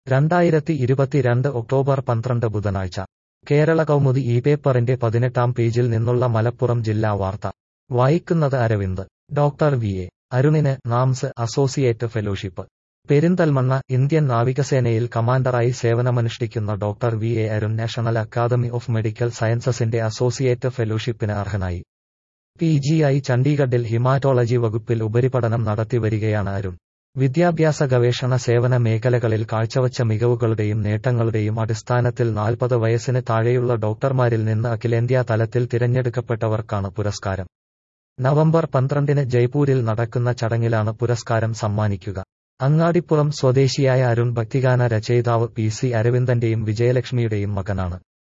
രണ്ടായിരത്തി ഇരുപത്തിരണ്ട് ഒക്ടോബർ പന്ത്രണ്ട് ബുധനാഴ്ച കേരള കൗമുദി ഈ പേപ്പറിന്റെ പതിനെട്ടാം പേജിൽ നിന്നുള്ള മലപ്പുറം ജില്ലാ വാർത്ത വായിക്കുന്നത് അരവിന്ദ് ഡോക്ടർ വി എ അരുണിന് NAMS associate fellowship Perinthalmanna Indian നാവികസേനയിൽ കമാൻഡറായി സേവനമനുഷ്ഠിക്കുന്ന doctor V A Arun national academy of medical സയൻസസിന്റെ അസോസിയേറ്റ് ഫെലോഷിപ്പിന് അർഹനായി പി ജി ഐ ചണ്ഡീഗഡിൽ ഹിമാറ്റോളജി വകുപ്പിൽ ഉപരിപഠനം നടത്തിവരികയാണ് അരുൺ വിദ്യാഭ്യാസ ഗവേഷണ സേവന മേഖലകളിൽ കാഴ്ചവച്ച മികവുകളുടെയും നേട്ടങ്ങളുടെയും അടിസ്ഥാനത്തിൽ നാൽപ്പത് വയസ്സിന് താഴെയുള്ള ഡോക്ടർമാരിൽ നിന്ന് അഖിലേന്ത്യാ തലത്തിൽ തിരഞ്ഞെടുക്കപ്പെട്ടവർക്കാണ് പുരസ്കാരം നവംബർ പന്ത്രണ്ടിന് ജയ്പൂരിൽ നടക്കുന്ന ചടങ്ങിലാണ് പുരസ്കാരം സമ്മാനിക്കുക അങ്ങാടിപ്പുറം സ്വദേശിയായ അരുൺ ഭക്തിഗാന രചയിതാവ് പി സി അരവിന്ദന്റെയും വിജയലക്ഷ്മിയുടെയും മകനാണ്